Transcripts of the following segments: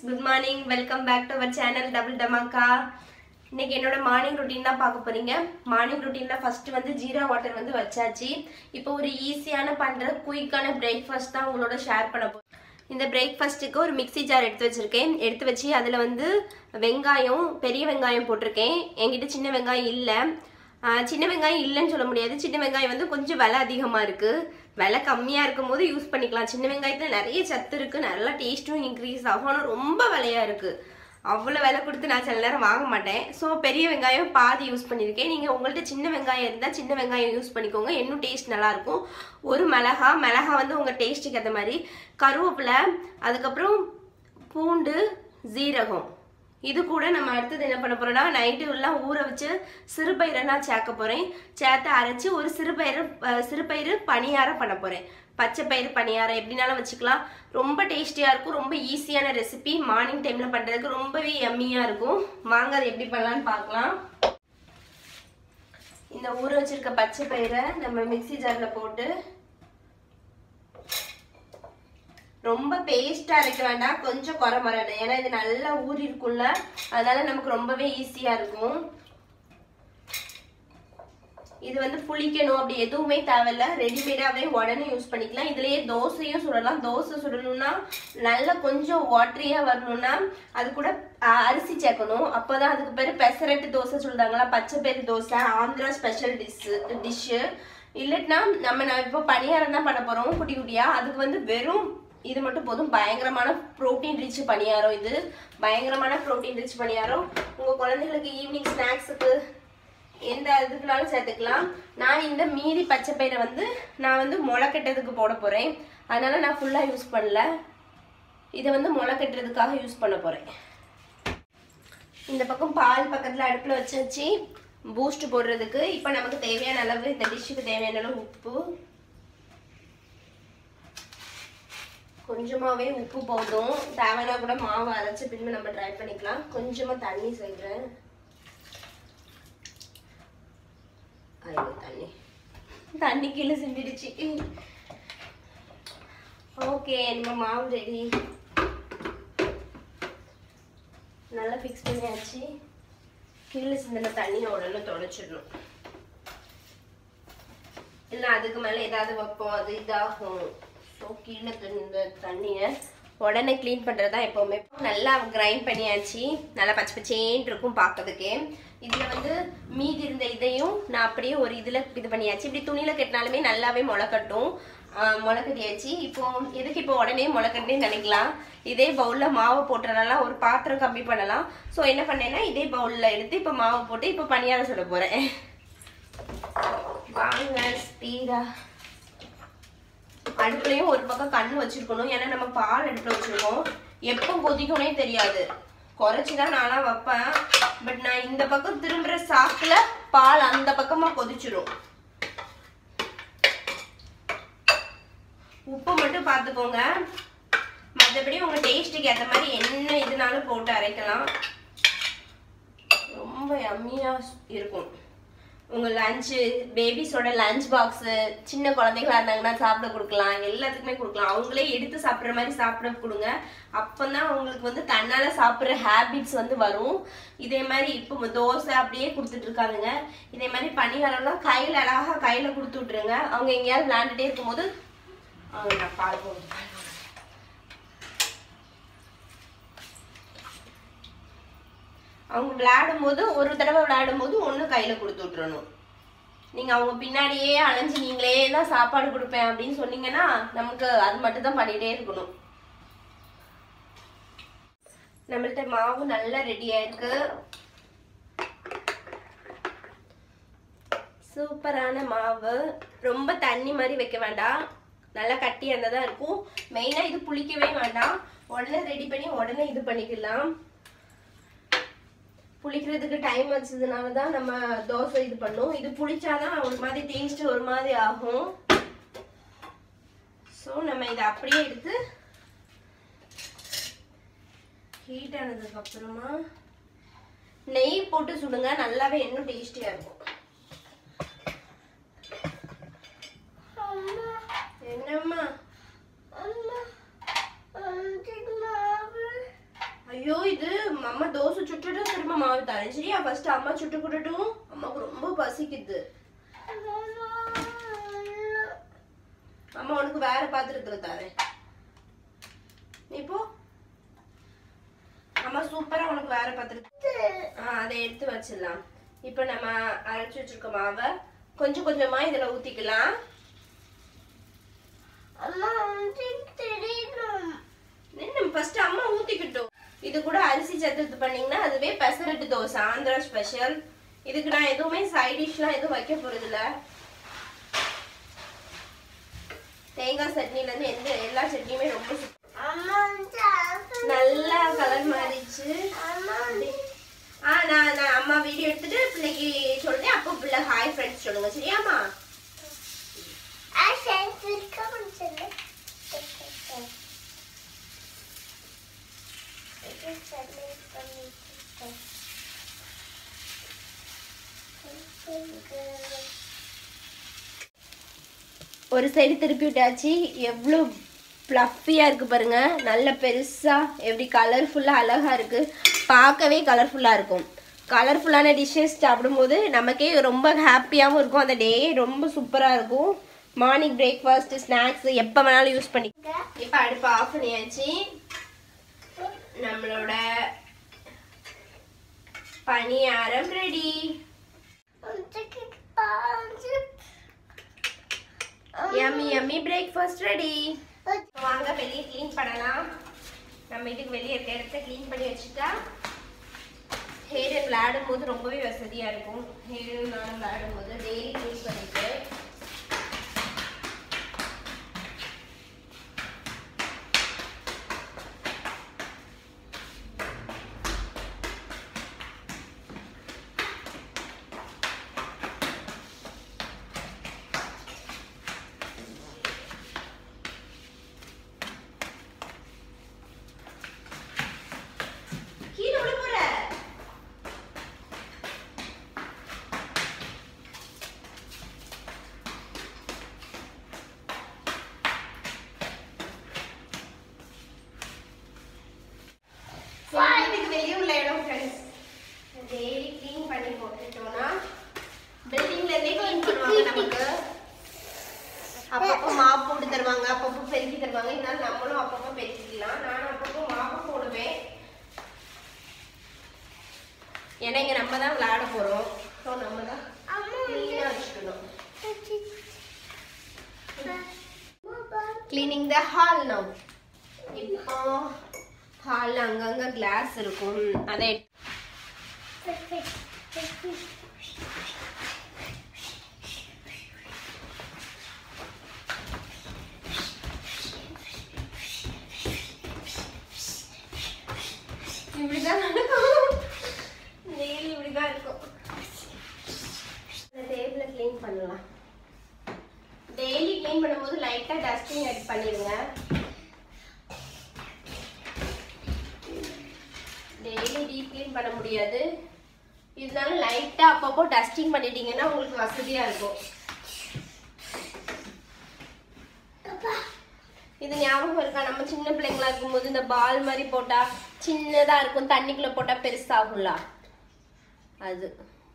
Good morning welcome back to our channel double டமாக்கா இன்னைக்கு என்னோட மார்னிங் ரொட்டீன் தான் பார்க்க போறீங்க மார்னிங் ரொட்டீன்ல ஃபர்ஸ்ட் வந்து ஜீரா வாட்டர் வந்து வச்சாச்சு இப்போ ஒரு ஈஸியான பண்ற குயிக்கான பிரேக்ஃபாஸ்ட் தான் உங்களோட ஷேர் பண்ண போறேன் இந்த பிரேக்ஃபாஸ்ட்டுக்கு ஒரு மிக்ஸி ஜார் எடுத்து வச்சிருக்கேன் எடுத்து வச்சு அதில் வந்து வெங்காயம் பெரிய வெங்காயம் போட்டிருக்கேன் என்கிட்ட சின்ன வெங்காயம் இல்லை ஆஹ் சின்ன வெங்காயம் இல்லைன்னு சொல்ல முடியாது சின்ன வெங்காயம் வந்து கொஞ்சம் விலை அதிகமாக இருக்குது விலை கம்மியாக இருக்கும் போது யூஸ் பண்ணிக்கலாம் சின்ன வெங்காயத்தில் நிறைய சத்து இருக்குது நல்லா டேஸ்ட்டும் இன்க்ரீஸ் ஆகும் ஆனால் ரொம்ப விலையாக இருக்குது அவ்வளோ விலை கொடுத்து நான் சில நேரம் வாங்க மாட்டேன் ஸோ பெரிய வெங்காயம் பாதி யூஸ் பண்ணியிருக்கேன் நீங்கள் உங்கள்கிட்ட சின்ன வெங்காயம் இருந்தால் சின்ன வெங்காயம் யூஸ் பண்ணிக்கோங்க இன்னும் டேஸ்ட் நல்லாயிருக்கும் ஒரு மிளகா மிளகா வந்து உங்கள் டேஸ்ட்டுக்கு ஏற்ற மாதிரி கருவேப்பிலை அதுக்கப்புறம் பூண்டு ஜீரகம் இது கூட நம்ம அடுத்தது என்ன பண்ண போறோம்னா நைட்டு எல்லாம் ஊற வச்சு சிறுபயிரை நான் சேர்க்க போறேன் சேர்த்து அரைச்சு ஒரு சிறுபயிறு அஹ், சிறுபயிறு பணியாரம் பண்ண போறேன் பச்சை பயிறு பணியாரம் எப்படினாலும் வச்சுக்கலாம் ரொம்ப டேஸ்டியா இருக்கும் ரொம்ப ஈஸியான ரெசிபி மார்னிங் டைம்ல பண்றதுக்கு ரொம்பவே எம்மியா இருக்கும் வாங்க அதை எப்படி பண்ணலாம்னு பார்க்கலாம் இந்த ஊற வச்சிருக்க பச்சை பயிரை நம்ம மிக்ஸி ஜார்ல போட்டு ரொம்ப பேஸ்டா அரைக்க வேண்டாம் கொஞ்சம் குறை மரணும் ஏன்னா இது நல்லா ஊறி இருக்கும்ல அதனால நமக்கு ரொம்பவே ஈஸியா இருக்கும் இது வந்து புளிக்கணும் அப்படி எதுவுமே தேவையில்ல ரெடிமேடாவே உடனே யூஸ் பண்ணிக்கலாம் இதுலயே தோசையும் சுடலாம் தோசை சுடணும்னா நல்லா கொஞ்சம் வாட்டரியா வரணும்னா அது கூட அஹ், அரிசி சேர்க்கணும் அப்பதான் அதுக்கு பேரு பெசரட்டு தோசை சொல்றாங்களா பச்சை பயிறு dosa Andhra special dish dish இல்லட்னா நம்ம நான் இப்போ பணியாரம் தான் பண்ண போறோம் குட்டி குட்டியா அதுக்கு வந்து வெறும் இது மட்டும் போதும் பயங்கரமான ப்ரோட்டீன் ரிச் பணியாரம் இது பயங்கரமான ப்ரோட்டீன் ரிச் பணியாரம் உங்க குழந்தைகளுக்கு ஈவினிங் ஸ்நாக்ஸுக்கு எந்த இதுக்குனாலும் சேர்த்துக்கலாம் நான் இந்த மீதி பச்சை பயிரை வந்து நான் வந்து முளை கட்டுறதுக்கு போட போறேன் அதனால நான் ஃபுல்லா யூஸ் பண்ணல இதை வந்து முளை கட்டுறதுக்காக யூஸ் பண்ண போறேன் இந்த பக்கம் பால் பக்கத்துல அடுப்புல வச்சாச்சு பூஸ்ட் போடுறதுக்கு இப்போ நமக்கு தேவையான அளவு இந்த டிஷ்ஷுக்கு தேவையான அளவு உப்பு கொஞ்சமாவே உப்பு போதும் தேவைன்னா கூட மாவு அரைச்சு பின்பு நம்ம ட்ரை பண்ணிக்கலாம் கொஞ்சமா தண்ணி சேர்க்குறேன் ஐயோ தண்ணி தண்ணி கீழே சிந்திடுச்சு ஓகே நம்ம மாவு ரெடி நல்லா ஃபிக்ஸ் பண்ணியாச்சு கீழே சிந்தின தண்ணியை உடனே தொடச்சிடணும் இல்லை அதுக்கு மேலே ஏதாவது வைப்போம் அது இதாகும் ஸோ கீழே இந்த தண்ணியை உடனே க்ளீன் பண்ணுறது தான் எப்போவுமே நல்லா கிரைண்ட் பண்ணியாச்சு நல்லா பச்சை பச்சேன்னு இருக்கும் பார்க்கறதுக்கே இதில் வந்து மீதி இருந்த இதையும் நான் அப்படியே ஒரு இதில் இது பண்ணியாச்சு இப்படி துணியில் கட்டினாலுமே நல்லாவே முளை கட்டும் ஆஹ் முளை கட்டியாச்சு இப்போ எதுக்கு இப்போ உடனே முளை கட்டினேன்னு நினைக்கலாம் இதே பவுலில் மாவு போட்டுறனால ஒரு பாத்திரம் கம்மி பண்ணலாம் ஸோ என்ன பண்ணேன்னா இதே பவுலில் எடுத்து இப்போ மாவு போட்டு இப்போ பணியாரம் சுட போகிறேன் வாங்க ஸ்பீடா அடுப்புலயும் ஒரு பக்கம் கண்ணு வச்சிருக்கணும் ஏன்னா நம்ம பால் அடுப்புல வச்சிருக்கோம் எப்போ கொதிக்கும்னே தெரியாது குறைச்சிதான் நானா வைப்பேன் பட் நான் இந்த பக்கம் திரும்புற சாக்குல பால் அந்த பக்கமா கொதிச்சிரும் உப்பு மட்டும் பார்த்துக்கோங்க மற்றபடி உங்க டேஸ்ட்டுக்கு ஏற்ற மாதிரி என்ன இதுனாலும் போட்டு அரைக்கலாம் ரொம்ப யம்மியா இருக்கும் உங்க லஞ்சு பேபிஸோட லஞ்ச் பாக்ஸு சின்ன குழந்தைங்களா இருந்தாங்கன்னா சாப்பிட கொடுக்கலாம் எல்லாத்துக்குமே கொடுக்கலாம் அவங்களே எடுத்து சாப்பிட்ற மாதிரி சாப்பிட கொடுங்க அப்பதான் அவங்களுக்கு வந்து தன்னால சாப்பிட்ற ஹேபிட்ஸ் வந்து வரும் இதே மாதிரி இப்போ தோசை அப்படியே கொடுத்துட்டு இருக்காதுங்க இதே மாதிரி பணிகாரம்லாம் கையில அழகா கையில கொடுத்து விட்டுருங்க அவங்க எங்கேயாவது விளையாண்டுட்டே இருக்கும்போது அவங்க நான் பால் போடுறேன் பால் போடுறேன். அவங்க விளையாடும் போது ஒரு தடவை விளையாடும் போது ஒன்று கையில கொடுத்து விட்டுறணும் நீங்க அவங்க பின்னாடியே அலைஞ்சு நீங்களே தான் சாப்பாடு கொடுப்பேன் அப்படின்னு சொன்னீங்கன்னா நமக்கு அது மட்டும் தான் பண்ணிட்டே இருக்கணும் நம்மள்ட்ட மாவு நல்லா ரெடியா இருக்கு சூப்பரான மாவு ரொம்ப தண்ணி மாதிரி வைக்க வேண்டாம் நல்லா கட்டி அந்த தான் இருக்கும் மெயினா இது புளிக்கவே வேண்டாம் உடனே ரெடி பண்ணி உடனே இது பண்ணிக்கலாம் புளிக்கிறதுக்கு டைம் வச்சதுனால தான் நம்ம தோசை இது பண்ணோம் இது புளிச்சாதான் ஒரு மாதிரி டேஸ்ட் ஒரு மாதிரி ஆகும் ஸோ நம்ம இதை அப்படியே எடுத்து ஹீட் ஆனதுக்கு அப்புறமா நெய் போட்டு சுடுங்க நல்லாவே இன்னும் டேஸ்டியா இருக்கும் என்னம்மா தரேன் சரியா ஃபர்ஸ்ட் அம்மா சுட்டு கொடுட்டும் அம்மாவுக்கு ரொம்ப பசிக்குது அம்மா உனக்கு வேற பாத்திரத்துல தரேன் நீ போ அம்மா சூப்பரா உனக்கு வேற பாத்திரத்து ஆ அதை எடுத்து வச்சிடலாம் இப்போ நம்ம அரைச்சு வச்சிருக்க மாவை கொஞ்சம் கொஞ்சமா இதுல ஊத்திக்கலாம் நின்னு ஃபர்ஸ்ட் அம்மா ஊத்திக்கிட்டோம் இது கூட அரிசி சத்துத்து பண்ணீங்கன்னா அதுவே பெசரட்டு தோசை ஆந்திரா ஸ்பெஷல் இதுக்கு நான் எதுவுமே சைட் டிஷ்லாம் எதுவும் வைக்க போறது இல்ல தேங்காய் சட்னில இருந்து எந்த எல்லா சட்னியுமே ரொம்ப சூப்பர். நல்லா கலர் மாறிச்சு ஆ நான் நான் அம்மா வீடியோ எடுத்துட்டு பிள்ளைக்கு சொல்றேன் அப்போ பிள்ளை ஹாய் ஃப்ரெண்ட்ஸ் சொல்லுங்க சரியாம்மா ஒரு சைடு திருப்பி விட்டாச்சு எவ்வளோ ஃப்ளஃபியாக இருக்குது பாருங்க நல்ல பெருசாக எப்படி கலர்ஃபுல்லாக அழகாக இருக்குது பார்க்கவே கலர்ஃபுல்லாக இருக்கும் கலர்ஃபுல்லான டிஷ்ஷஸ் சாப்பிடும்போது நமக்கே ரொம்ப ஹாப்பியாகவும் இருக்கும் அந்த டே ரொம்ப சூப்பராக இருக்கும் மார்னிங் பிரேக்ஃபாஸ்ட் ஸ்நாக்ஸ் எப்போ வேணாலும் யூஸ் பண்ணி இப்போ அடுப்பு ஆஃப் பண்ணியாச்சு நம்மளோட paniyaram ready yummy yummy breakfast ready வாங்க வெளியே க்ளீன் பண்ணலாம் நம்ம இதுக்கு வெளியே இருக்க இடத்த க்ளீன் பண்ணி வச்சுட்டா ஹேரன் விளையாடும் போது ரொம்பவே வசதியாக இருக்கும் ஹேரன் நானும் விளையாடும் போது டெய்லி க்ளீன் பண்ணிட்டு கீழே விழ போற வீட்டுக்கு வெளியே உள்ள இடம் ஃப்ரெண்ட்ஸ் டெய்லி க்ளீன் பண்ணி போட்டுட்டோம்னா பில்டிங்ல இருந்தே க்ளீன் பண்ணுவாங்க நமக்கு அப்பப்போ மாப் போட்டு தருவாங்க அப்பப்போ பெருக்கி தருவாங்க இதனால நம்மளும் அப்பப்போ பெருக்கிக்கலாம் நான் அப்பப்போ மாப்பு போடுவேன் ஏன்னா இங்க நம்ம தான் விளையாட போறோம் ஸோ நம்ம தான் க்ளீனாக வச்சுக்கணும் கிளீனிங் த ஹால் நவ் இப்போ ஹாலில் அங்கங்கே கிளாஸ் இருக்கும் அதை இப்படிதான் நடக்கும் டெய்லி இப்படிதான் இருக்கும் இந்த டேபிளை க்ளீன் பண்ணலாம் டெய்லி க்ளீன் பண்ணும்போது லைட்டாக டஸ்டிங் அட் பண்ணிடுங்க டெய்லி டீப் க்ளீன் பண்ண முடியாது இருந்தாலும் லைட்டாக அப்பப்போ டஸ்டிங் பண்ணிட்டீங்கன்னா உங்களுக்கு வசதியாக இருக்கும் இது ஞாபகம் இருக்கா நம்ம சின்ன பிள்ளைங்களா இருக்கும்போது இந்த பால் மாதிரி போட்டா சின்னதா இருக்கும் தண்ணிக்குள்ள போட்டா பெருசாகும்ல அது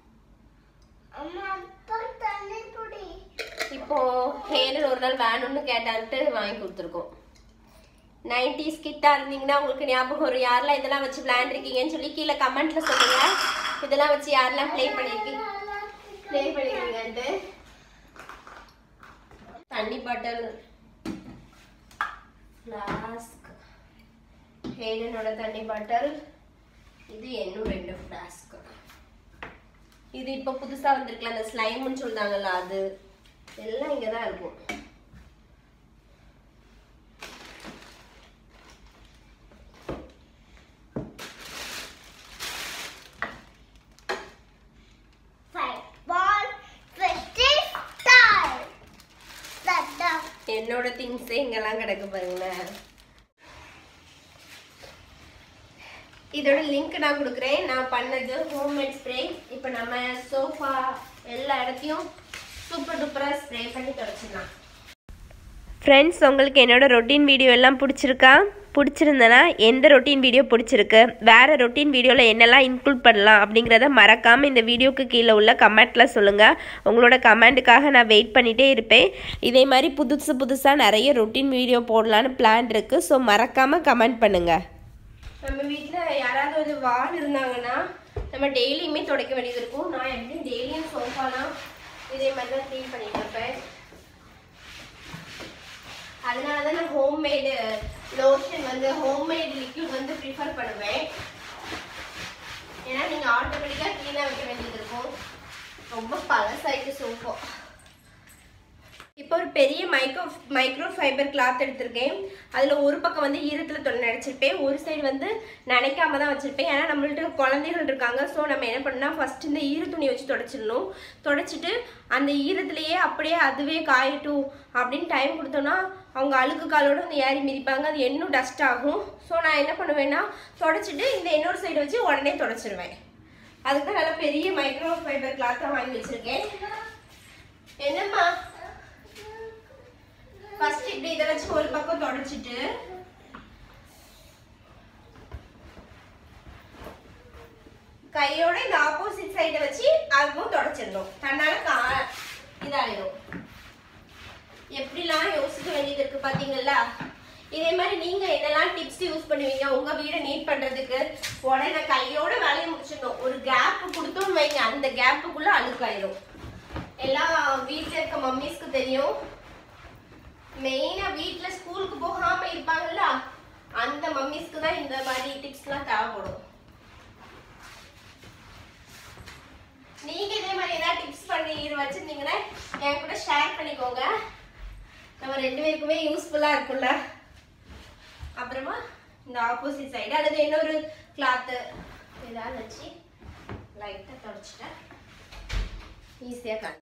இப்போ ஹேரன் ஒரு நாள் வேணும்னு கேட்டான்ட்டு வாங்கி கொடுத்துருக்கோம் நைன்டிஸ் கிட்டா இருந்தீங்கன்னா உங்களுக்கு ஞாபகம் வரும் யாரெல்லாம் இதெல்லாம் வச்சு விளையாண்டுருக்கீங்கன்னு சொல்லி கீழே கமெண்ட்ல சொல்லுங்க இதெல்லாம் வச்சு யாரெல்லாம் ப்ளே பண்ணிருக்கீங்க ப்ளே பண்ணிருக்கீங்கன்ட்டு தண்ணி பாட்டில் ஃப்ளாஸ்க் ஹேடனோட தண்ணி பாட்டில் இது என்னும் ரெண்டு ஃப்ளாஸ்க் இது இப்போ புதுசா வந்திருக்கல அந்த ஸ்லைம்னு சொல்றாங்கல்ல அது எல்லாம் இங்க தான் இருக்கும் என்னோட திங்ஸே இங்கெல்லாம் கிடக்கு பாருங்களேன் இதோட லிங்க் நான் கொடுக்குறேன் நான் பண்ணது ஹோம்மேட் ஸ்ப்ரே இப்போ நம்ம சோஃபா எல்லா இடத்தையும் சூப்பர் டூப்பராக ஸ்ப்ரே பண்ணி தொடச்சிடலாம் ஃப்ரெண்ட்ஸ் உங்களுக்கு என்னோட ரொட்டீன் வீடியோ எல்லாம் பிடிச்சிருக்கா பிடிச்சிருந்தனா எந்த ரொட்டீன் வீடியோ பிடிச்சிருக்கு வேறு ரொட்டீன் வீடியோவில் என்னெல்லாம் இன்க்ளூட் பண்ணலாம் அப்படிங்கிறத மறக்காமல் இந்த வீடியோக்கு கீழே உள்ள கமெண்ட்டில் சொல்லுங்கள் உங்களோட கமெண்ட்டுக்காக நான் வெயிட் பண்ணிகிட்டே இருப்பேன் இதே மாதிரி புதுசு புதுசாக நிறைய ரொட்டீன் வீடியோ போடலான்னு பிளான் இருக்குது ஸோ மறக்காமல் கமெண்ட் பண்ணுங்கள் நம்ம வீட்டில் யாராவது ஒரு வால் இருந்தாங்கன்னா நம்ம டெய்லியுமே துடைக்க வேண்டியது இருக்கும் நான் எப்படியும் டெய்லியும் சோஃபாலாம் இதே மாதிரி தான் க்ளீன் பண்ணிட்டு இருப்பேன் அதனால தான் நான் ஹோம்மேடு லோஷன் வந்து ஹோம்மேடு லிக்விட் வந்து ப்ரிஃபர் பண்ணுவேன் ஏன்னா நீங்கள் ஆட்டோமேட்டிக்காக க்ளீனாக வைக்க வேண்டியது இருக்கும் ரொம்ப பழசாயிட்டு சோஃபா இப்போ ஒரு பெரிய மைக்ரோ மைக்ரோ ஃபைபர் கிளாத் எடுத்திருக்கேன் அதில் ஒரு பக்கம் வந்து ஈரத்தில் தொலை நடிச்சிருப்பேன் ஒரு சைடு வந்து நனைக்காம தான் வச்சுருப்பேன் ஏன்னா நம்மள்ட்ட குழந்தைகள் இருக்காங்க ஸோ நம்ம என்ன பண்ணால் ஃபஸ்ட் இந்த ஈர துணி வச்சு தொடச்சிடணும் தொடச்சிட்டு அந்த ஈரத்துலேயே அப்படியே அதுவே காயட்டும் அப்படின்னு டைம் கொடுத்தோன்னா அவங்க அழுக்கு காலோட அந்த ஏறி மிதிப்பாங்க அது இன்னும் டஸ்ட் ஆகும் ஸோ நான் என்ன பண்ணுவேன்னா தொடச்சிட்டு இந்த இன்னொரு சைடு வச்சு உடனே தொடச்சிருவேன் அதுக்கு தான் நல்லா பெரிய மைக்ரோ ஃபைபர் கிளாத்தாக வாங்கி வச்சுருக்கேன் என்னம்மா ஃபர்ஸ்ட் இப்படி இதை வச்சு ஒரு பக்கம் தொடச்சிட்டு கையோட இந்த ஆப்போசிட் சைடை வச்சு அதுவும் தொடச்சிடணும் தன்னால கா இதாயிடும் எப்படிலாம் யோசிக்க வேண்டியது இருக்கு பாத்தீங்களா இதே மாதிரி நீங்க என்னெல்லாம் டிப்ஸ் யூஸ் பண்ணுவீங்க உங்க வீடை நீட் பண்றதுக்கு உடனே கையோட வேலையை முடிச்சிடணும் ஒரு கேப் கொடுத்தோம்னு வைங்க அந்த கேப்புக்குள்ள அழுக்காயிடும் எல்லாம் வீட்டில் இருக்க மம்மிஸ்க்கு தெரியும் மெயினா வீட்ல ஸ்கூலுக்கு போகாம இருப்பாங்கல்ல அந்த மம்மிஸ்க்கு தான் இந்த மாதிரி டிப்ஸ்லாம் தேவைப்படும் நீங்க இதே மாதிரி ஏதாவது டிப்ஸ் பண்ணி இது வச்சிருந்தீங்கன்னா என் கூட ஷேர் பண்ணிக்கோங்க நம்ம ரெண்டு பேருக்குமே யூஸ்ஃபுல்லா இருக்கும்ல அப்புறமா இந்த ஆப்போசிட் சைடு அல்லது இன்னொரு கிளாத்து ஏதாவது வச்சு லைட்டாக தொடச்சிட்டேன் ஈஸியாக காணும்